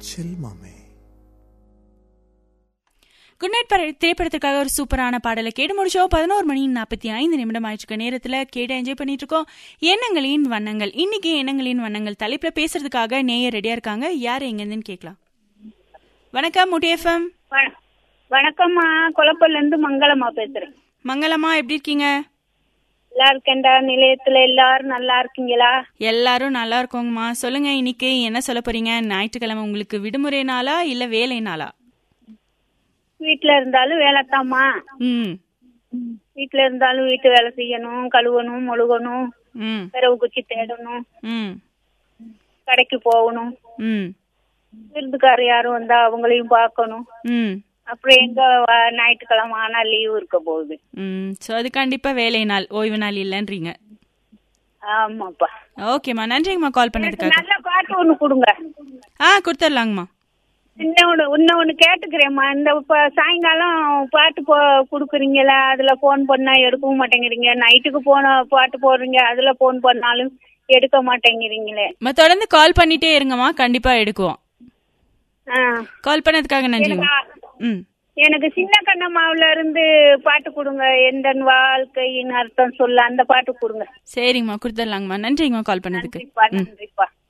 செல்மமே good night பர திரைப்படத்திற்காக ஒரு சூப்பரான பாடலை கேட்டு முடிச்சோம் பதினோரு மணி நாற்பத்தி ஐந்து நிமிடம் ஆயிடுச்சு நேரத்துல கேட்டு என்ஜாய் பண்ணிட்டு இருக்கோம் எண்ணங்களின் வண்ணங்கள் இன்னைக்கு எண்ணங்களின் வண்ணங்கள் தலைப்புல பேசுறதுக்காக நேயர் ரெடியா இருக்காங்க யார் எங்கன்னு கேட்கலாம் வணக்கம் முடி எஃப்எம் வ- வணக்கம்மா குழப்பல்ல இருந்து மங்களம்மா பேசுறேன் மங்களமா எப்படி இருக்கீங்க நல்லா இருக்கேன்டா நிலையத்துல எல்லாரும் நல்லா இருக்கீங்களா எல்லாரும் நல்லா இருக்கோங்கம்மா சொல்லுங்க இன்னைக்கு என்ன சொல்ல போறீங்க ஞாயிற்றுக்கிழமை உங்களுக்கு விடுமுறை நாளா இல்ல வேலை நாளா வீட்டுல இருந்தாலும் வேலைத்தாம்மா ம் வீட்டுல இருந்தாலும் வீட்டு வேலை செய்யணும் கழுவணும் மொழுகணும் ம் பிறவு குச்சி தேடணும் ம் கடைக்கு போகணும் ம் விருந்துக்காரர் யாரும் வந்தா அவங்களையும் பார்க்கணும் ம் அப்புறம் எங்க வ- ஞாயிற்றுக்கிழமை ஆனா லீவு இருக்க போகுது ம் ஸோ அது கண்டிப்பா வேலை நாள் ஓய்வு நாள் இல்லைன்றீங்க ஆமாப்பா ஓகேம்மா நன்றிங்கம்மா கால் எனக்கு பண்ணதுக்காக நல்ல பாட்டு ஒண்ணு கொடுங்க ஆ கொடுத்துர்லாங்கம்மா இன்னொன்னு இன்னொன்னு கேட்டுக்கிறேம்மா இந்த இப்ப சாயங்காலம் பாட்டு போ கொடுக்குறீங்களா அதுல போன் பண்ணா எடுக்கவும் மாட்டேங்கிறீங்க நைட்டுக்கு போன பாட்டு போடுறீங்க அதுல போன் பண்ணாலும் எடுக்க மாட்டேங்கிறீங்களே அம்மா, தொடர்ந்து கால் பண்ணிட்டே இருங்கம்மா கண்டிப்பா எடுக்குவோம் ஆ. கால் பண்ணதுக்காக நன்றிங்க எனக்கு ம் எனக்கு சின்ன கண்ணம்மாவுல இருந்து பாட்டு கொடுங்க எந்த வாழ்க்கையின் அர்த்தம் சொல்ல அந்த பாட்டு கொடுங்க சரிங்கம்மா கொடுத்துர்லாங்கம்மா நன்றிங்கம்மா கால் பண்ணதுக்கு நன்றிப்பா ம் நன்றிப்பா